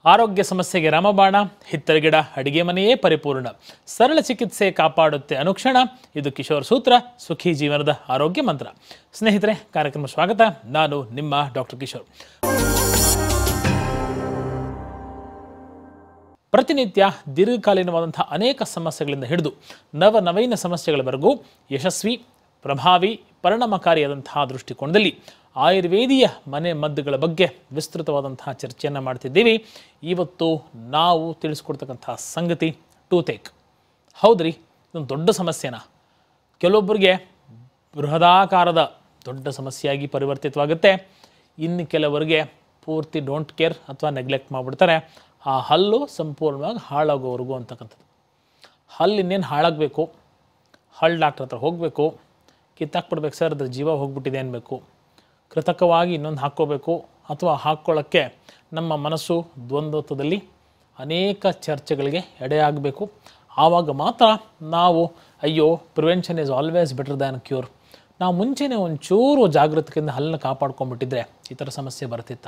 ಆರೋಗ್ಯ ಸಮಸ್ಯೆಗೆ ರಾಮಬಾಣ ಹಿತ್ತಲಗಿಡ ಅಡಿಗೆ ಮನೆಯೇ ಪರಿಪೂರ್ಣ ಸರಳ ಚಿಕಿತ್ಸೆ ಕಾಪಾಡುತ್ತೆ ಅನುಕ್ಷಣ ಇದು ಕಿಶೋರ್ ಸೂತ್ರ ಸುಖಿ ಜೀವನದ ಆರೋಗ್ಯ ಮಂತ್ರ ಸ್ನೇಹಿತರೆ ಕಾರ್ಯಕ್ರಮ ಸ್ವಾಗತ ನಾನು ನಿಮ್ಮ ಡಾಕ್ಟರ್ ಕಿಶೋರ್ ಪ್ರತಿನಿತ್ಯ ದೀರ್ಘಕಾಲೀನವಾದಂಥ ಅನೇಕ ಸಮಸ್ಯೆಗಳಿಂದ ಹಿಡಿದು ನವ ನವೀನ ಸಮಸ್ಯೆಗಳವರೆಗೂ ಯಶಸ್ವಿ ಪ್ರಭಾವಿ ಪರಿಣಾಮಕಾರಿಯಾದಂತಹ ದೃಷ್ಟಿಕೋನದಲ್ಲಿ ಆಯುರ್ವೇದೀಯ ಮನೆ ಮದ್ದುಗಳ ಬಗ್ಗೆ ವಿಸ್ತೃತವಾದಂತಹ ಚರ್ಚೆಯನ್ನು ಮಾಡ್ತಿದ್ದೀವಿ ಇವತ್ತು ನಾವು ತಿಳಿಸ್ಕೊಡ್ತಕ್ಕಂತಹ ಸಂಗತಿ ಟೂತೇಕ್ ಹೌದ್ರಿ ಇದೊಂದು ದೊಡ್ಡ ಸಮಸ್ಯೆನಾ ಕೆಲವೊಬ್ಬರಿಗೆ ಬೃಹದಾಕಾರದ ದೊಡ್ಡ ಸಮಸ್ಯೆಯಾಗಿ ಪರಿವರ್ತಿತವಾಗುತ್ತೆ ಇನ್ನು ಕೆಲವರಿಗೆ ಪೂರ್ತಿ ಡೋಂಟ್ ಕೇರ್ ಅಥವಾ ನೆಗ್ಲೆಕ್ಟ್ ಮಾಡಿಬಿಡ್ತಾರೆ ಆ ಹಲ್ಲು ಸಂಪೂರ್ಣವಾಗಿ ಹಾಳಾಗೋವರೆಗೂ ಅಂತಕ್ಕಂಥದ್ದು ಹಲ್ಲು ಇನ್ನೇನು ಹಾಳಾಗಬೇಕು ಹಲ್ಲು ಡಾಕ್ಟ್ರ್ ಹತ್ರ ಹೋಗಬೇಕು ಕಿತ್ತಾಕ್ಬಿಡ್ಬೇಕು ಸರ್ ಅದ್ರ ಜೀವ ಹೋಗ್ಬಿಟ್ಟಿದೆ ಅನ್ಬೇಕು ಕೃತಕವಾಗಿ ಇನ್ನೊಂದು ಹಾಕ್ಕೋಬೇಕು ಅಥವಾ ಹಾಕ್ಕೊಳ್ಳೋಕ್ಕೆ ನಮ್ಮ ಮನಸ್ಸು ದ್ವಂದ್ವತ್ವದಲ್ಲಿ ಅನೇಕ ಚರ್ಚೆಗಳಿಗೆ ಎಡೆಯಾಗಬೇಕು ಆವಾಗ ಮಾತ್ರ ನಾವು ಅಯ್ಯೋ prevention is always better than cure ನಾವು ಮುಂಚೆನೇ ಒಂಚೂರು ಜಾಗೃತಿಯಿಂದ ಹಲ್ಲನ್ನು ಕಾಪಾಡ್ಕೊಂಡ್ಬಿಟ್ಟಿದ್ರೆ ಈ ಥರ ಸಮಸ್ಯೆ ಬರ್ತಿತ್ತ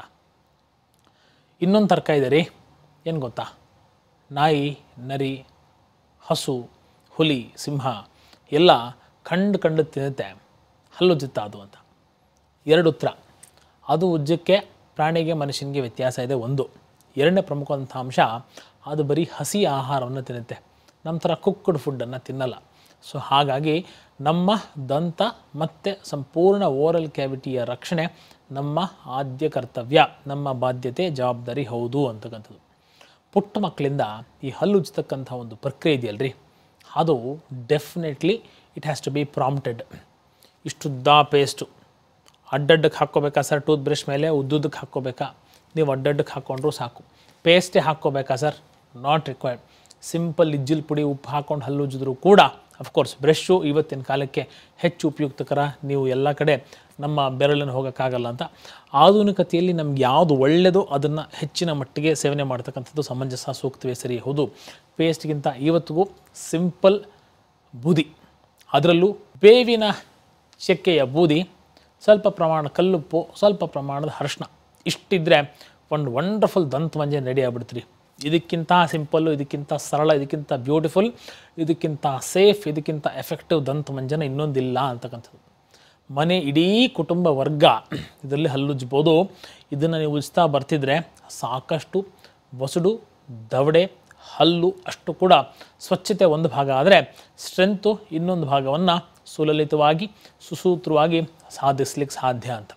ಇನ್ನೊಂದು ತರ್ಕ ಇದೆ ರೀ ಏನು ಗೊತ್ತಾ ನಾಯಿ ನರಿ ಹಸು ಹುಲಿ ಸಿಂಹ ಎಲ್ಲ ಕಂಡು ಕಂಡು ತಿನ್ನುತ್ತೆ ಹಲ್ಲುಜ್ಜುತ್ತಾ ಅದು ಅಂತ ಎರಡು ಉತ್ತರ ಅದು ಉಜ್ಜಕ್ಕೆ ಪ್ರಾಣಿಗೆ ಮನುಷ್ಯನಿಗೆ ವ್ಯತ್ಯಾಸ ಇದೆ ಒಂದು ಎರಡನೇ ಪ್ರಮುಖವಾದಂಥ ಅಂಶ ಅದು ಬರೀ ಹಸಿ ಆಹಾರವನ್ನು ತಿನ್ನುತ್ತೆ ನಮ್ಮ ಥರ ಕುಕ್ಡ್ ಫುಡ್ಡನ್ನು ತಿನ್ನಲ್ಲ ಸೊ ಹಾಗಾಗಿ ನಮ್ಮ ದಂತ ಮತ್ತು ಸಂಪೂರ್ಣ ಓರಲ್ ಕ್ಯಾವಿಟಿಯ ರಕ್ಷಣೆ ನಮ್ಮ ಆದ್ಯ ಕರ್ತವ್ಯ ನಮ್ಮ ಬಾಧ್ಯತೆ ಜವಾಬ್ದಾರಿ ಹೌದು ಅಂತಕ್ಕಂಥದ್ದು ಪುಟ್ಟ ಮಕ್ಕಳಿಂದ ಈ ಹಲ್ಲುಜ್ತಕ್ಕಂಥ ಒಂದು ಪ್ರಕ್ರಿಯೆ ಇದೆಯಲ್ರಿ ಅದು definitely it has to be prompted ಇಷ್ಟುದ್ದ ಪೇಸ್ಟು ಅಡ್ಡಡ್ಡಕ್ಕೆ ಹಾಕ್ಕೋಬೇಕಾ ಸರ್ ಟೂತ್ ಬ್ರಷ್ ಮೇಲೆ ಉದ್ದುದಕ್ಕೆ ಹಾಕ್ಕೋಬೇಕಾ ನೀವು ಅಡ್ಡಡ್ಡಕ್ಕೆ ಹಾಕ್ಕೊಂಡ್ರೂ ಸಾಕು ಪೇಸ್ಟೇ ಹಾಕ್ಕೋಬೇಕಾ ಸರ್ ನಾಟ್ ರಿಕ್ವೈರ್ಡ್ ಸಿಂಪಲ್ ಇಜ್ಜಿಲ್ ಪುಡಿ ಉಪ್ಪು ಹಾಕ್ಕೊಂಡು ಹಲ್ಲುಜ್ಜಿದ್ರು ಕೂಡ ಅಫ್ಕೋರ್ಸ್ ಬ್ರಷ್ಷು ಇವತ್ತಿನ ಕಾಲಕ್ಕೆ ಹೆಚ್ಚು ಉಪಯುಕ್ತಕರ ನೀವು ಎಲ್ಲ ಕಡೆ ನಮ್ಮ ಬೆರಳನ್ನು ಹೋಗೋಕ್ಕಾಗಲ್ಲ ಅಂತ ಆಧುನಿಕತೆಯಲ್ಲಿ ನಮ್ಗೆ ಯಾವುದು ಒಳ್ಳೆಯದು ಅದನ್ನು ಹೆಚ್ಚಿನ ಮಟ್ಟಿಗೆ ಸೇವನೆ ಮಾಡ್ತಕ್ಕಂಥದ್ದು ಸಮಂಜಸ ಸೂಕ್ತವೇ ಸರಿ ಹೌದು ಪೇಸ್ಟ್ಗಿಂತ ಇವತ್ತಿಗೂ ಸಿಂಪಲ್ ಬೂದಿ ಅದರಲ್ಲೂ ಬೇವಿನ ಚೆಕ್ಕೆಯ ಬೂದಿ ಸ್ವಲ್ಪ ಪ್ರಮಾಣ ಕಲ್ಲುಪ್ಪು ಸ್ವಲ್ಪ ಪ್ರಮಾಣದ ಅರಿಶಿನ ಇಷ್ಟಿದ್ರೆ ಒಂದು ವಂಡರ್ಫುಲ್ ದಂತ ಮಂಜೆ ರೆಡಿ ಆಗ್ಬಿಡ್ತೀರಿ ಇದಕ್ಕಿಂತ ಸಿಂಪಲ್ಲು ಇದಕ್ಕಿಂತ ಸರಳ ಇದಕ್ಕಿಂತ ಬ್ಯೂಟಿಫುಲ್ ಇದಕ್ಕಿಂತ ಸೇಫ್ ಇದಕ್ಕಿಂತ ಎಫೆಕ್ಟಿವ್ ದಂತ ಮಂಜನ ಇನ್ನೊಂದಿಲ್ಲ ಅಂತಕ್ಕಂಥದ್ದು ಮನೆ ಇಡೀ ಕುಟುಂಬ ವರ್ಗ ಇದರಲ್ಲಿ ಹಲ್ಲುಜ್ಬೋದು ಇದನ್ನು ನೀವು ಉಜ್ತಾ ಬರ್ತಿದ್ರೆ ಸಾಕಷ್ಟು ಬಸುಡು ದವಡೆ ಹಲ್ಲು ಅಷ್ಟು ಕೂಡ ಸ್ವಚ್ಛತೆ ಒಂದು ಭಾಗ ಆದರೆ ಸ್ಟ್ರೆಂತು ಇನ್ನೊಂದು ಭಾಗವನ್ನು ಸುಲಲಿತವಾಗಿ ಸುಸೂತ್ರವಾಗಿ ಸಾಧಿಸ್ಲಿಕ್ಕೆ ಸಾಧ್ಯ ಅಂತ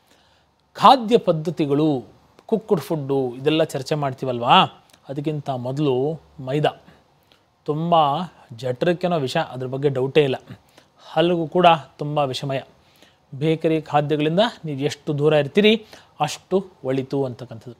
ಖಾದ್ಯ ಪದ್ಧತಿಗಳು ಕುಕ್ಕುಡ್ ಫುಡ್ಡು ಇದೆಲ್ಲ ಚರ್ಚೆ ಮಾಡ್ತೀವಲ್ವಾ ಅದಕ್ಕಿಂತ ಮೊದಲು ಮೈದಾ ತುಂಬ ಜಠರಕ್ಕೇನೋ ವಿಷ ಅದ್ರ ಬಗ್ಗೆ ಡೌಟೇ ಇಲ್ಲ ಹಲ್ಲಿಗೂ ಕೂಡ ತುಂಬ ವಿಷಮಯ ಬೇಕರಿ ಖಾದ್ಯಗಳಿಂದ ನೀವು ಎಷ್ಟು ದೂರ ಇರ್ತೀರಿ ಅಷ್ಟು ಒಳಿತು ಅಂತಕ್ಕಂಥದ್ದು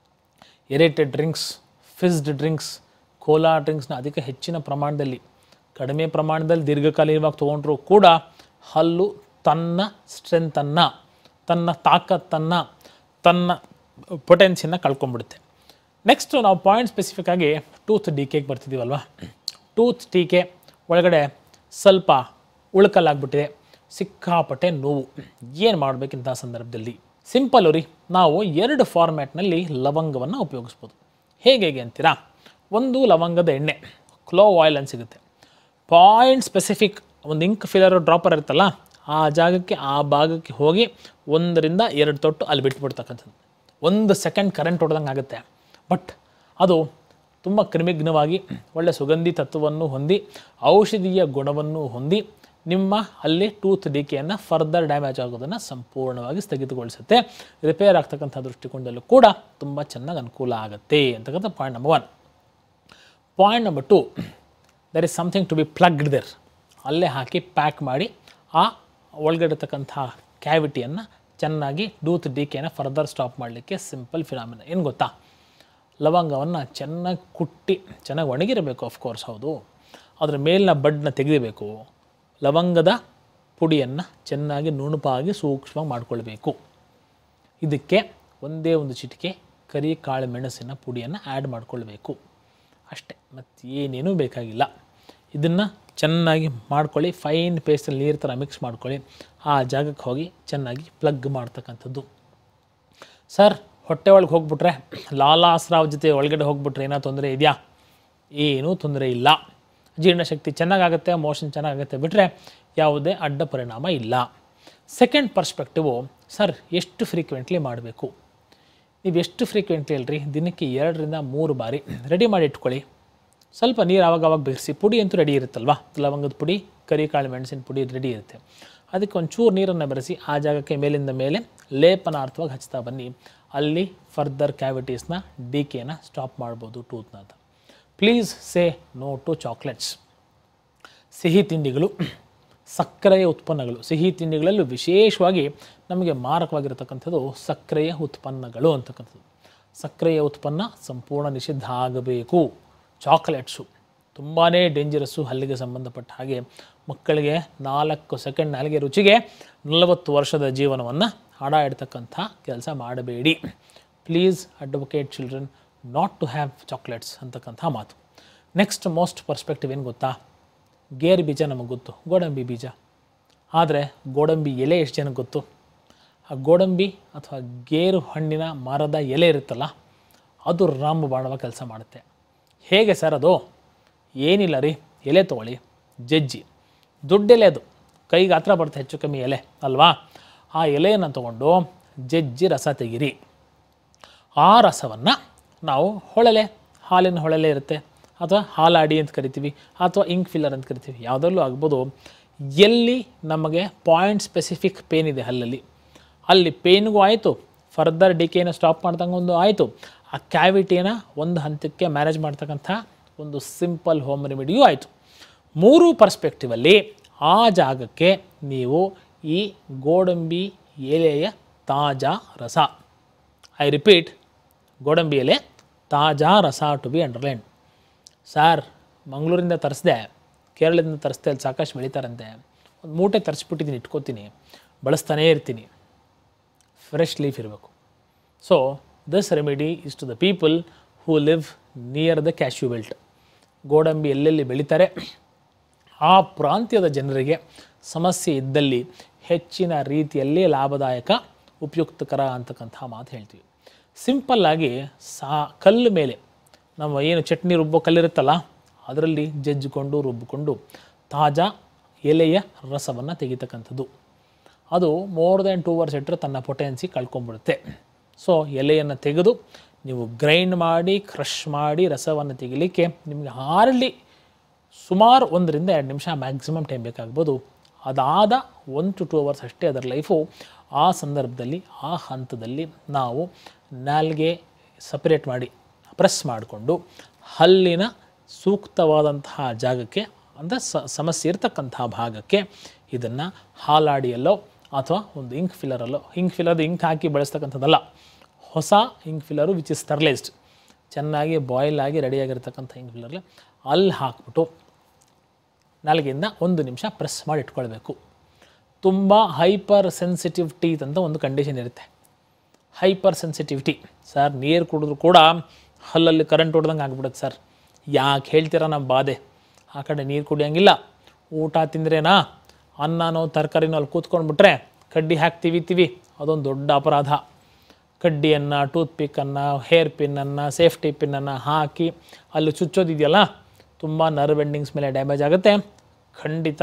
aerated drinks fizzed drinks cola ಡ್ರಿಂಕ್ಸ್ನ ಅಧಿಕ ಹೆಚ್ಚಿನ ಪ್ರಮಾಣದಲ್ಲಿ ಕಡಿಮೆ ಪ್ರಮಾಣದಲ್ಲಿ ದೀರ್ಘಕಾಲೀನವಾಗಿ ತೊಗೊಂಡ್ರೂ ಕೂಡ ಹಲ್ಲು ತನ್ನ ಸ್ಟ್ರೆಂತನ್ನು ತನ್ನ ತಾಕತ್ತನ್ನು ತನ್ನ ಪೊಟೆನ್ಸಿಯನ್ನು ಕಳ್ಕೊಂಡ್ಬಿಡುತ್ತೆ ನೆಕ್ಸ್ಟ್ ನಾವು ಪಾಯಿಂಟ್ ಸ್ಪೆಸಿಫಿಕ್ ಆಗಿ ಟೂತ್ ಡಿ ಕೆಗೆ ಬರ್ತಿದ್ದೀವಲ್ವ ಟೂತ್ ಟೀಕೆ ಒಳಗಡೆ ಸ್ವಲ್ಪ ಉಳ್ಕಲ್ಲಾಗ್ಬಿಟ್ಟಿದೆ ಸಿಕ್ಕಾಪಟ್ಟೆ ನೋವು ಏನು ಮಾಡಬೇಕಿಂಥ ಸಂದರ್ಭದಲ್ಲಿ ಸಿಂಪಲ್ ರೀ ನಾವು ಎರಡು ಫಾರ್ಮ್ಯಾಟ್ನಲ್ಲಿ ಲವಂಗವನ್ನು ಉಪಯೋಗಿಸ್ಬೋದು ಹೇಗೆ ಹೇಗೆ ಅಂತೀರಾ ಒಂದು ಲವಂಗದ ಎಣ್ಣೆ ಕ್ಲೋವ್ ಆಯಿಲ್ ಅಂತ ಸಿಗುತ್ತೆ ಪಾಯಿಂಟ್ ಸ್ಪೆಸಿಫಿಕ್ ಒಂದು ಇಂಕ್ ಫಿಲರ್ ಡ್ರಾಪರ್ ಇರುತ್ತಲ್ಲ ಆ ಜಾಗಕ್ಕೆ ಆ ಭಾಗಕ್ಕೆ ಹೋಗಿ ಒಂದರಿಂದ ಎರಡು ತೊಟ್ಟು ಅಲ್ಲಿ ಬಿಟ್ಬಿಡ್ತಕ್ಕಂಥದ್ದು ಒಂದು ಸೆಕೆಂಡ್ ಕರೆಂಟ್ ಹೊಡೆದಂಗೆ ಆಗುತ್ತೆ ಬಟ್ ಅದು ತುಂಬ ಕ್ರಿಮಿಗ್ನವಾಗಿ ಒಳ್ಳೆ ಸುಗಂಧಿ ತತ್ವವನ್ನು ಹೊಂದಿ ಔಷಧೀಯ ಗುಣವನ್ನು ಹೊಂದಿ ನಿಮ್ಮ ಅಲ್ಲಿ ಟೂತ್ ಡಿಕೆಯನ್ನು ಫರ್ದರ್ ಡ್ಯಾಮೇಜ್ ಆಗೋದನ್ನು ಸಂಪೂರ್ಣವಾಗಿ ಸ್ಥಗಿತಗೊಳಿಸುತ್ತೆ ರಿಪೇರ್ ಆಗ್ತಕ್ಕಂಥ ದೃಷ್ಟಿಕೋನದಲ್ಲೂ ಕೂಡ ತುಂಬ ಚೆನ್ನಾಗಿ ಅನುಕೂಲ ಆಗುತ್ತೆ ಅಂತಕ್ಕಂಥ point number one point number two there is something to be plugged there ಅಲ್ಲೇ ಹಾಕಿ ಪ್ಯಾಕ್ ಮಾಡಿ ಆ ಒಳಗಡೆ ಇರತಕ್ಕಂಥ ಕ್ಯಾವಿಟಿಯನ್ನು ಚೆನ್ನಾಗಿ ಟೂತ್ ಡಿಕೆಯನ್ನು ಫರ್ದರ್ ಸ್ಟಾಪ್ ಮಾಡಲಿಕ್ಕೆ ಸಿಂಪಲ್ ಫಿನಾಮಿನ ಏನು ಗೊತ್ತಾ ಲವಂಗವನ್ನು ಚೆನ್ನಾಗಿ ಕುಟ್ಟಿ ಚೆನ್ನಾಗಿ ಒಣಗಿರಬೇಕು ಅಫ್ಕೋರ್ಸ್ ಹೌದು ಅದರ ಮೇಲಿನ ಬಡ್ನ ತೆಗೆದಿಬೇಕು ಲವಂಗದ ಪುಡಿಯನ್ನು ಚೆನ್ನಾಗಿ ನುಣುಪಾಗಿ ಸೂಕ್ಷ್ಮವಾಗಿ ಮಾಡಿಕೊಳ್ಬೇಕು ಇದಕ್ಕೆ ಒಂದೇ ಒಂದು ಚಿಟಿಕೆ ಕರಿ ಕಾಳು ಮೆಣಸಿನ ಪುಡಿಯನ್ನು ಆ್ಯಡ್ ಮಾಡಿಕೊಳ್ಬೇಕು ಅಷ್ಟೇ ಮತ್ತು ಏನೇನೂ ಬೇಕಾಗಿಲ್ಲ ಇದನ್ನು ಚೆನ್ನಾಗಿ ಮಾಡ್ಕೊಳ್ಳಿ ಫೈನ್ ಪೇಸ್ಟಲ್ಲಿ ನೀರು ಥರ ಮಿಕ್ಸ್ ಮಾಡ್ಕೊಳ್ಳಿ ಆ ಜಾಗಕ್ಕೆ ಹೋಗಿ ಚೆನ್ನಾಗಿ ಪ್ಲಗ್ ಮಾಡ್ತಕ್ಕಂಥದ್ದು ಸರ್ ಹೊಟ್ಟೆ ಒಳಗೆ ಹೋಗ್ಬಿಟ್ರೆ ಲಾಲಾಸ್ರಾವ್ ಜೊತೆ ಒಳಗಡೆ ಹೋಗ್ಬಿಟ್ರೆ ಏನೋ ತೊಂದರೆ ಇದೆಯಾ ಏನೂ ತೊಂದರೆ ಇಲ್ಲ ಜೀರ್ಣಶಕ್ತಿ ಚೆನ್ನಾಗಾಗುತ್ತೆ ಮೋಷನ್ ಚೆನ್ನಾಗಾಗುತ್ತೆ ಬಿಟ್ಟರೆ ಯಾವುದೇ ಅಡ್ಡ ಪರಿಣಾಮ ಇಲ್ಲ ಸೆಕೆಂಡ್ ಪರ್ಸ್ಪೆಕ್ಟಿವು ಸರ್ ಎಷ್ಟು ಫ್ರೀಕ್ವೆಂಟ್ಲಿ ಮಾಡಬೇಕು ನೀವು ಎಷ್ಟು ಫ್ರೀಕ್ವೆಂಟ್ಲಿ ಅಲ್ರಿ ದಿನಕ್ಕೆ ಎರಡರಿಂದ ಮೂರು ಬಾರಿ ರೆಡಿ ಮಾಡಿ ಇಟ್ಕೊಳ್ಳಿ ಸ್ವಲ್ಪ ನೀರು ಆವಾಗ ಆವಾಗ ಬೆರೆಸಿ ಪುಡಿ ಅಂತೂ ರೆಡಿ ಇರುತ್ತಲ್ವಾ ಲವಂಗದ ಪುಡಿ ಕರಿಕಾಳು ಮೆಣಸಿನ ಪುಡಿ ರೆಡಿ ಇರುತ್ತೆ ಅದಕ್ಕೆ ಒಂಚೂರು ನೀರನ್ನು ಬೆರೆಸಿ ಆ ಜಾಗಕ್ಕೆ ಮೇಲಿಂದ ಮೇಲೆ ಲೇಪನಾರ್ಥವಾಗಿ ಹಚ್ತಾ ಬನ್ನಿ ಅಲ್ಲಿ ಫರ್ದರ್ ಕ್ಯಾವಿಟೀಸ್ನ ಡಿ ಕೆನ ಸ್ಟಾಪ್ ಮಾಡ್ಬೋದು ಟೂತ್ನ ಅಂತ please say no to chocolates ಸಿಹಿ ತಿಂಡಿಗಳು ಸಕ್ಕರೆಯ ಉತ್ಪನ್ನಗಳು ಸಿಹಿ ತಿಂಡಿಗಳಲ್ಲೂ ವಿಶೇಷವಾಗಿ ನಮಗೆ ಮಾರಕವಾಗಿರತಕ್ಕಂಥದ್ದು ಸಕ್ಕರೆಯ ಉತ್ಪನ್ನಗಳು ಅಂತಕ್ಕಂಥದ್ದು ಸಕ್ಕರೆಯ ಉತ್ಪನ್ನ ಸಂಪೂರ್ಣ ನಿಷಿದ್ಧ ಆಗಬೇಕು ಚಾಕ್ಲೇಟ್ಸು ತುಂಬಾ ಡೇಂಜರಸ್ಸು ಹಲ್ಲಿಗೆ ಸಂಬಂಧಪಟ್ಟ ಹಾಗೆ ಮಕ್ಕಳಿಗೆ ನಾಲ್ಕು ಸೆಕೆಂಡ್ ನಾಲಿಗೆ ರುಚಿಗೆ ನಲವತ್ತು ವರ್ಷದ ಜೀವನವನ್ನು ಹಾಡ ಇಡ್ತಕ್ಕಂಥ ಕೆಲಸ ಮಾಡಬೇಡಿ please advocate children not to have chocolates ಅಂತಕ್ಕಂಥ ಮಾತು ನೆಕ್ಸ್ಟ್ ಮೋಸ್ಟ್ ಪರ್ಸ್ಪೆಕ್ಟಿವ್ ಏನು ಗೊತ್ತಾ ಗೇರು ಬೀಜ ನಮಗೆ ಗೊತ್ತು ಗೋಡಂಬಿ ಬೀಜ ಆದರೆ ಗೋಡಂಬಿ ಎಲೆ ಎಷ್ಟು ಜನಕ್ಕೆ ಗೊತ್ತು ಆ ಗೋಡಂಬಿ ಅಥವಾ ಗೇರು ಹಣ್ಣಿನ ಮರದ ಎಲೆ ಇರುತ್ತಲ್ಲ ಅದು ರಾಮಬಾಣವ ಕೆಲಸ ಮಾಡುತ್ತೆ ಹೇಗೆ ಸರ್ ಅದು ಏನಿಲ್ಲ ರೀ ಎಲೆ ತೊಗೊಳ್ಳಿ ಜಜ್ಜಿ ದುಡ್ಡೆಲೆ ಅದು ಕೈಗೆ ಹತ್ರ ಬರುತ್ತೆ ಹೆಚ್ಚು ಕಮ್ಮಿ ಎಲೆ ಅಲ್ವಾ ಆ ಎಲೆಯನ್ನು ತೊಗೊಂಡು ಜಜ್ಜಿ ರಸ ತೆಗಿರಿ ಆ ರಸವನ್ನು ನಾವು ಹೊಳಲೆ ಹಾಲಿನ ಹೊಳಲೆ ಇರುತ್ತೆ ಅಥವಾ ಹಾಲಾಡಿ ಅಂತ ಕರಿತೀವಿ ಅಥವಾ ಇಂಕ್ ಫಿಲ್ಲರ್ ಅಂತ ಕರಿತೀವಿ ಯಾವುದರಲ್ಲೂ ಆಗ್ಬೋದು ಎಲ್ಲಿ ನಮಗೆ ಪಾಯಿಂಟ್ ಸ್ಪೆಸಿಫಿಕ್ ಪೇನ್ ಇದೆ ಹಲ್ಲಲ್ಲಿ ಅಲ್ಲಿ ಪೇನ್ಗೂ ಆಯಿತು ಫರ್ದರ್ ಡಿಕೆನ ಸ್ಟಾಪ್ ಮಾಡ್ದಂಗೆ ಒಂದು ಆಯಿತು ಆ ಕ್ಯಾವಿಟಿನ ಒಂದು ಹಂತಕ್ಕೆ ಮ್ಯಾನೇಜ್ ಮಾಡ್ತಕ್ಕಂಥ ಒಂದು ಸಿಂಪಲ್ ಹೋಮ್ ರೆಮಿಡಿಯೂ ಆಯಿತು ಮೂರು ಪರ್ಸ್ಪೆಕ್ಟಿವಲ್ಲಿ ಆ ಜಾಗಕ್ಕೆ ನೀವು ಈ ಗೋಡಂಬಿ ಎಲೆಯ ತಾಜಾ ರಸ ಐ ರಿಪೀಟ್ ಗೋಡಂಬಿ ಎಲೆ ತಾಜಾ ರಸ ಟು ಬಿ ಅಂಡರ್ಲೈನ್ ಸಾರ್ ಮಂಗಳೂರಿಂದ ತರಿಸ್ದೆ ಕೇರಳದಿಂದ ತರಿಸ್ದೆ ಅಲ್ಲಿ ಸಾಕಷ್ಟು ಬೆಳೀತಾರಂತೆ ಒಂದು ಮೂಟೆ ತರಿಸ್ಬಿಟ್ಟಿದ್ದೀನಿ ಇಟ್ಕೋತೀನಿ ಬಳಸ್ತಾನೇ ಇರ್ತೀನಿ ಫ್ರೆಶ್ ಲೀಫ್ ಇರಬೇಕು so this remedy is to the people who live near the cashew belt ಗೋಡಂಬಿ ಎಲ್ಲೆಲ್ಲಿ ಬೆಳೀತಾರೆ ಆ ಪ್ರಾಂತ್ಯದ ಜನರಿಗೆ ಸಮಸ್ಯೆ ಇದ್ದಲ್ಲಿ ಹೆಚ್ಚಿನ ರೀತಿಯಲ್ಲಿ ಲಾಭದಾಯಕ ಉಪಯುಕ್ತಕರ ಅಂತಕ್ಕಂಥ ಮಾತು ಹೇಳ್ತೀವಿ ಸಿಂಪಲ್ಲಾಗಿ ಸಾ ಕಲ್ಲು ಮೇಲೆ ನಮ್ಮ ಏನು ಚಟ್ನಿ ರುಬ್ಬೋ ಕಲ್ಲಿರುತ್ತಲ್ಲ ಅದರಲ್ಲಿ ಜಜ್ಜಿಕೊಂಡು ರುಬ್ಬಿಕೊಂಡು ತಾಜಾ ಎಲೆಯ ರಸವನ್ನು ತೆಗಿತಕ್ಕಂಥದ್ದು ಅದು ಮೋರ್ ದ್ಯಾನ್ ಟೂ ಅವರ್ಸ್ ಇಟ್ಟರೆ ತನ್ನ ಪೊಟೆನ್ಸಿ ಕಳ್ಕೊಂಡ್ಬಿಡುತ್ತೆ ಸೊ ಎಲೆಯನ್ನು ತೆಗೆದು ನೀವು ಗ್ರೈಂಡ್ ಮಾಡಿ ಕ್ರಷ್ ಮಾಡಿ ರಸವನ್ನು ತೆಗಿಲಿಕ್ಕೆ ನಿಮಗೆ ಹಾರ್ಡ್ಲಿ ಸುಮಾರು ಒಂದರಿಂದ ಎರಡು ನಿಮಿಷ ಮ್ಯಾಕ್ಸಿಮಮ್ ಟೈಮ್ ಬೇಕಾಗ್ಬೋದು ಅದಾದ ಒನ್ ಟು ಟೂ ಅವರ್ಸ್ ಅಷ್ಟೇ ಅದರ ಲೈಫು ಆ ಸಂದರ್ಭದಲ್ಲಿ ಆ ಹಂತದಲ್ಲಿ ನಾವು ನಾಲ್ಗೆ ಸಪರೇಟ್ ಮಾಡಿ ಪ್ರೆಸ್ ಮಾಡಿಕೊಂಡು ಹಲ್ಲಿನ ಸೂಕ್ತವಾದಂತಹ ಜಾಗಕ್ಕೆ ಅಂದರೆ ಸ ಸಮಸ್ಯೆ ಇರತಕ್ಕಂತಹ ಭಾಗಕ್ಕೆ ಇದನ್ನು ಹಾಲಾಡಿಯಲ್ಲೋ ಅಥವಾ ಒಂದು ಇಂಕ್ ಫಿಲ್ಲರಲ್ಲೋ ಇಂಕ್ ಫಿಲ್ಲರ್ ಇಂಕ್ ಹಾಕಿ ಬಳಸ್ತಕ್ಕಂಥದ್ದಲ್ಲ ಹೊಸ ink filler which is sterilised ಚೆನ್ನಾಗಿ ಬಾಯ್ಲ್ ಆಗಿ ರೆಡಿಯಾಗಿರ್ತಕ್ಕಂಥ ಇಂಕ್ ಫಿಲ್ಲರ್ಲೆ ಅಲ್ಲಿ ಹಾಕ್ಬಿಟ್ಟು ನಾಲ್ಗೆಯಿಂದ ಒಂದು ನಿಮಿಷ ಪ್ರೆಸ್ ಮಾಡಿ ಇಟ್ಕೊಳ್ಬೇಕು ತುಂಬ ಹೈಪರ್ ಸೆನ್ಸಿಟಿವ್ ಟೀತ್ ಅಂತ ಒಂದು ಕಂಡೀಷನ್ ಇರುತ್ತೆ ಹೈಪರ್ ಸೆನ್ಸಿಟಿವಿಟಿ ಸರ್ ನೀರು ಕುಡಿದ್ರು ಕೂಡ ಹಲ್ಲಲ್ಲಿ ಕರೆಂಟ್ ಹೊಡೆದಂಗೆ ಆಗ್ಬಿಡುತ್ತೆ ಸರ್ ಯಾಕೆ ಹೇಳ್ತೀರಾ ನಮ್ಮ ಬಾಧೆ ಆ ಕಡೆ ನೀರು ಕುಡಿಯೋಂಗಿಲ್ಲ ಊಟ ತಿಂದ್ರೇನಾ ಅನ್ನನೋ ತರಕಾರಿನೋ ಅಲ್ಲಿ ಕೂತ್ಕೊಂಡ್ಬಿಟ್ರೆ ಕಡ್ಡಿ ಹಾಕಿ ತಿವಿತೀವಿ ಅದೊಂದು ದೊಡ್ಡ ಅಪರಾಧ ಕಡ್ಡಿಯನ್ನು ಟೂತ್ ಪಿಕ್ಕನ್ನು ಹೇರ್ ಪಿನ್ನನ್ನು ಸೇಫ್ಟಿ ಪಿನ್ನನ್ನು ಹಾಕಿ ಅಲ್ಲಿ ಚುಚ್ಚೋದಿದೆಯಲ್ಲ ತುಂಬ ನರ್ವ್ ಎಂಡಿಂಗ್ಸ್ ಮೇಲೆ ಡ್ಯಾಮೇಜ್ ಆಗುತ್ತೆ ಖಂಡಿತ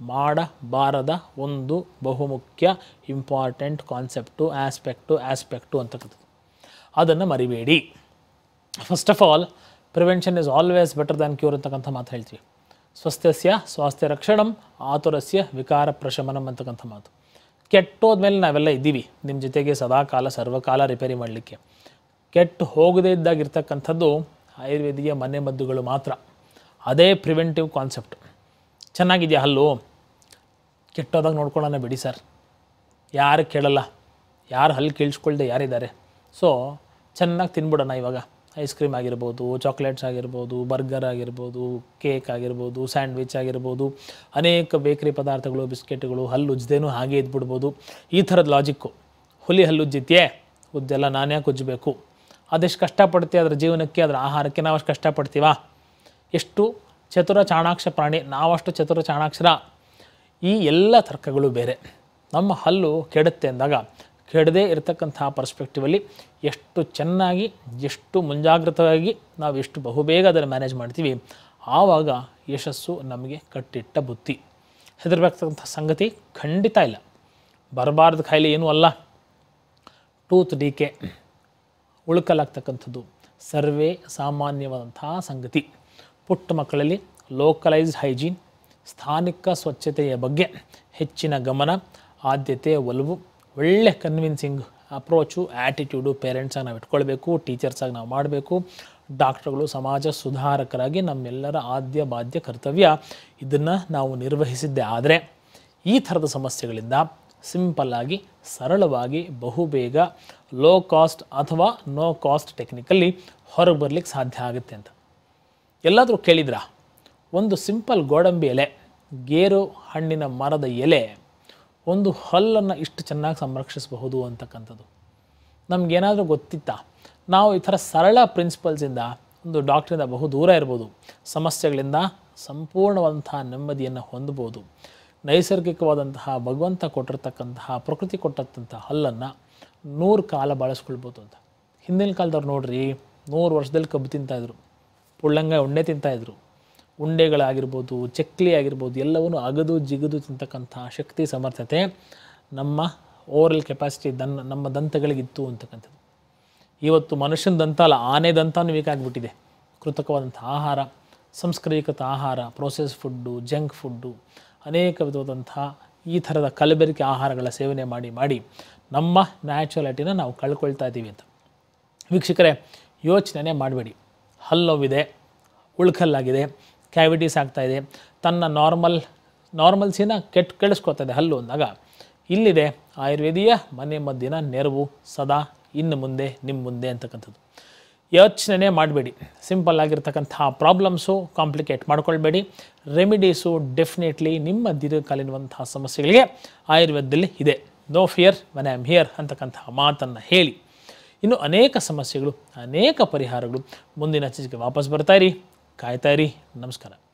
ಮಾಡಬಾರದ ಒಂದು ಬಹುಮುಖ್ಯ ಇಂಪಾರ್ಟೆಂಟ್ ಕಾನ್ಸೆಪ್ಟು ಆಸ್ಪೆಕ್ಟು ಆಸ್ಪೆಕ್ಟು ಅಂತಕ್ಕಂಥದ್ದು ಅದನ್ನು ಮರಿಬೇಡಿ first of all prevention is always better than cure ಅಂತಕ್ಕಂಥ ಮಾತು ಹೇಳ್ತೀವಿ ಸ್ವಸ್ಥಸ್ಯ ಸ್ವಾಸ್ಥ್ಯ ರಕ್ಷಣಂ ಆತುರಸ್ಯ ವಿಕಾರ ಪ್ರಶಮನಂ ಅಂತಕ್ಕಂಥ ಮಾತು ಕೆಟ್ಟೋದ್ಮೇಲೆ ನಾವೆಲ್ಲ ಇದ್ದೀವಿ ನಿಮ್ಮ ಜೊತೆಗೆ ಸದಾಕಾಲ ಸರ್ವಕಾಲ ರಿಪೇರಿ ಮಾಡಲಿಕ್ಕೆ ಕೆಟ್ಟು ಹೋಗದೇ ಇದ್ದಾಗಿರ್ತಕ್ಕಂಥದ್ದು ಆಯುರ್ವೇದಿಯ ಮನೆ ಮದ್ದುಗಳು ಮಾತ್ರ ಅದೇ ಪ್ರಿವೆಂಟಿವ್ ಕಾನ್ಸೆಪ್ಟ್ ಚೆನ್ನಾಗಿದೆಯಾ ಹಲ್ಲು ಕೆಟ್ಟೋದಾಗ ನೋಡ್ಕೊಳ್ಳೋಣ ಬಿಡಿ ಸರ್ ಯಾರು ಕೇಳಲ್ಲ ಯಾರು ಹಲ್ಲು ಕೇಳಿಸ್ಕೊಳ್ದೆ ಯಾರಿದ್ದಾರೆ ಸೊ ಚೆನ್ನಾಗಿ ತಿನ್ಬಿಡೋಣ ಇವಾಗ ಐಸ್ ಕ್ರೀಮ್ ಆಗಿರ್ಬೋದು ಚಾಕ್ಲೇಟ್ಸ್ ಆಗಿರ್ಬೋದು ಬರ್ಗರ್ ಆಗಿರ್ಬೋದು ಕೇಕ್ ಆಗಿರ್ಬೋದು ಸ್ಯಾಂಡ್ವಿಚ್ ಆಗಿರ್ಬೋದು ಅನೇಕ ಬೇಕರಿ ಪದಾರ್ಥಗಳು ಬಿಸ್ಕೆಟ್ಗಳು ಹಲ್ಲು ಉಜ್ದೇನೂ ಹಾಗೆ ಇದ್ಬಿಡ್ಬೋದು ಈ ಥರದ ಲಾಜಿಕ್ಕು ಹುಲಿ ಹಲ್ಲು ಉಜ್ಜಿತ್ಯೆ ಉಜ್ಜೆಲ್ಲ ನಾನೇ ಉಜ್ಜಬೇಕು ಅದೆಷ್ಟು ಕಷ್ಟಪಡ್ತೀವಿ ಅದರ ಜೀವನಕ್ಕೆ ಅದರ ಆಹಾರಕ್ಕೆ ನಾವು ಅಷ್ಟು ಕಷ್ಟಪಡ್ತೀವಾ ಎಷ್ಟು ಚತುರ ಚಾಣಾಕ್ಷ ಪ್ರಾಣಿ ನಾವಷ್ಟು ಚತುರ ಚಾಣಾಕ್ಷರ ಈ ಎಲ್ಲ ತರ್ಕಗಳು ಬೇರೆ ನಮ್ಮ ಹಲ್ಲು ಕೆಡುತ್ತೆ ಅಂದಾಗ ಕೆಡದೇ ಇರತಕ್ಕಂಥ ಪರ್ಸ್ಪೆಕ್ಟಿವಲ್ಲಿ ಎಷ್ಟು ಚೆನ್ನಾಗಿ ಎಷ್ಟು ಮುಂಜಾಗ್ರತವಾಗಿ ನಾವು ಎಷ್ಟು ಬಹುಬೇಗ ಅದನ್ನು ಮ್ಯಾನೇಜ್ ಮಾಡ್ತೀವಿ ಆವಾಗ ಯಶಸ್ಸು ನಮಗೆ ಕಟ್ಟಿಟ್ಟ ಬುತ್ತಿ ಹೆದರ್ಬೇಕಾದಂಥ ಸಂಗತಿ ಖಂಡಿತ ಇಲ್ಲ ಬರಬಾರ್ದು ಕಾಯಿಲೆ ಏನೂ ಅಲ್ಲ ಟೂತ್ ಡಿಕೆ ಉಳ್ಕಲಾಗ್ತಕ್ಕಂಥದ್ದು ಸರ್ವೇ ಸಾಮಾನ್ಯವಾದಂತಹ ಸಂಗತಿ ಪುಟ್ಟ ಮಕ್ಕಳಲ್ಲಿ ಲೋಕಲೈಸ್ಡ್ ಹೈಜೀನ್ ಸ್ಥಾನಿಕ ಸ್ವಚ್ಛತೆಯ ಬಗ್ಗೆ ಹೆಚ್ಚಿನ ಗಮನ ಆದ್ಯತೆ ಒಲವು ಒಳ್ಳೆ ಕನ್ವಿನ್ಸಿಂಗ್ ಅಪ್ರೋಚು ಆ್ಯಟಿಟ್ಯೂಡು ಪೇರೆಂಟ್ಸಾಗಿ ನಾವು ಇಟ್ಕೊಳ್ಬೇಕು ಟೀಚರ್ಸಾಗಿ ನಾವು ಮಾಡಬೇಕು ಡಾಕ್ಟ್ರುಗಳು ಸಮಾಜ ಸುಧಾರಕರಾಗಿ ನಮ್ಮೆಲ್ಲರ ಆದ್ಯ ಬಾಧ್ಯ ಕರ್ತವ್ಯ ಇದನ್ನು ನಾವು ನಿರ್ವಹಿಸಿದ್ದೇ ಆದರೆ ಈ ಥರದ ಸಮಸ್ಯೆಗಳಿಂದ ಸಿಂಪಲ್ಲಾಗಿ ಸರಳವಾಗಿ ಬಹುಬೇಗ ಲೋ ಕಾಸ್ಟ್ ಅಥವಾ ನೋ ಕಾಸ್ಟ್ ಟೆಕ್ನಿಕಲ್ಲಿ ಹೊರಗೆ ಬರಲಿಕ್ಕೆ ಸಾಧ್ಯ ಆಗುತ್ತೆ ಅಂತ ಎಲ್ಲಾದರೂ ಕೇಳಿದ್ರಾ ಒಂದು ಸಿಂಪಲ್ ಗೋಡಂಬಿ ಎಲೆ ಗೇರು ಹಣ್ಣಿನ ಮರದ ಎಲೆ ಒಂದು ಹಲ್ಲನ್ನು ಇಷ್ಟು ಚೆನ್ನಾಗಿ ಸಂರಕ್ಷಿಸಬಹುದು ಅಂತಕ್ಕಂಥದ್ದು ನಮಗೇನಾದರೂ ಗೊತ್ತಿತ್ತಾ ನಾವು ಈ ಥರ ಸರಳ ಪ್ರಿನ್ಸಿಪಲ್ಸಿಂದ ಒಂದು ಡಾಕ್ಟ್ರಿಂದ ಬಹು ದೂರ ಇರ್ಬೋದು ಸಮಸ್ಯೆಗಳಿಂದ ಸಂಪೂರ್ಣವಾದಂತಹ ನೆಮ್ಮದಿಯನ್ನು ಹೊಂದಬೋದು ನೈಸರ್ಗಿಕವಾದಂತಹ ಭಗವಂತ ಕೊಟ್ಟಿರ್ತಕ್ಕಂತಹ ಪ್ರಕೃತಿ ಕೊಟ್ಟಂತಹ ಹಲ್ಲನ್ನು ನೂರು ಕಾಲ ಬಳಸ್ಕೊಳ್ಬೋದು ಅಂತ ಹಿಂದಿನ ಕಾಲದವ್ರು ನೋಡ್ರಿ ನೂರು ವರ್ಷದಲ್ಲಿ ಕಬ್ಬು ತಿಂತಾಯಿದ್ರು ಪುಳ್ಳಂಗ ಉಂಡೆ ತಿಂತಾಯಿದ್ರು ಉಂಡೆಗಳಾಗಿರ್ಬೋದು ಚಕ್ಲಿ ಆಗಿರ್ಬೋದು ಎಲ್ಲವನ್ನೂ ಅಗದು ಜಿಗದು ತಿಂತಕ್ಕಂಥ ಶಕ್ತಿ ಸಮರ್ಥತೆ ನಮ್ಮ ಓರಲ್ ಕೆಪಾಸಿಟಿ ದನ್ ನಮ್ಮ ದಂತಗಳಿಗಿತ್ತು ಅಂತಕ್ಕಂಥದ್ದು ಇವತ್ತು ಮನುಷ್ಯನ ದಂತ ಅಲ್ಲ ಆನೆ ದಂತನೂ ವೀಕ್ ಆಗಿಬಿಟ್ಟಿದೆ ಕೃತಕವಾದಂಥ ಆಹಾರ ಸಂಸ್ಕರೀಕೃತ ಆಹಾರ ಪ್ರೊಸೆಸ್ ಫುಡ್ಡು ಜಂಕ್ ಫುಡ್ಡು ಅನೇಕ ವಿಧವಾದಂಥ ಈ ಥರದ ಕಲಬೆರಕೆ ಆಹಾರಗಳ ಸೇವನೆ ಮಾಡಿ ಮಾಡಿ ನಮ್ಮ ನ್ಯಾಚುರಾಲಿಟಿನ ನಾವು ಕಳ್ಕೊಳ್ತಾ ಇದ್ದೀವಿ ಅಂತ ವೀಕ್ಷಕರೇ ಯೋಚನೆ ಮಾಡಬೇಡಿ ಹಲ್ಲೋವಿದೆ ಉಳ್ಕಲ್ಲಾಗಿದೆ ಕ್ಯಾವಿಟೀಸ್ ಆಗ್ತಾಯಿದೆ ತನ್ನ ನಾರ್ಮಲ್ ನಾರ್ಮಲ್ಸಿನ ಕೆಟ್ ಕೆಡಿಸ್ಕೊತಾ ಇದೆ ಹಲ್ಲು ಅಂದಾಗ ಇಲ್ಲಿದೆ ಆಯುರ್ವೇದಿಯ ಮನೆ ಮದ್ದಿನ ನೆರವು ಸದಾ ಇನ್ನು ಮುಂದೆ ನಿಮ್ಮ ಮುಂದೆ ಅಂತಕ್ಕಂಥದ್ದು ಯೋಚನೆ ಮಾಡಬೇಡಿ ಸಿಂಪಲ್ ಆಗಿರ್ತಕ್ಕಂಥ ಪ್ರಾಬ್ಲಮ್ಸು ಕಾಂಪ್ಲಿಕೇಟ್ ಮಾಡ್ಕೊಳ್ಬೇಡಿ ರೆಮಿಡೀಸು ಡೆಫಿನೆಟ್ಲಿ ನಿಮ್ಮ ದೀರ್ಘಕಾಲೀನವಂತಹ ಸಮಸ್ಯೆಗಳಿಗೆ ಆಯುರ್ವೇದದಲ್ಲಿ ಇದೆ ನೋ ಫಿಯರ್ ಮನೆ ಆಮ್ ಹಿಯರ್ ಅಂತಕ್ಕಂತಹ ಮಾತನ್ನು ಹೇಳಿ ಇನ್ನು ಅನೇಕ ಸಮಸ್ಯೆಗಳು ಅನೇಕ ಪರಿಹಾರಗಳು ಮುಂದಿನ ಚೀಜಿಗೆ ವಾಪಸ್ ಬರ್ತಾಯಿರಿ ಕಾಯ್ತಾಯಿರಿ ನಮಸ್ಕಾರ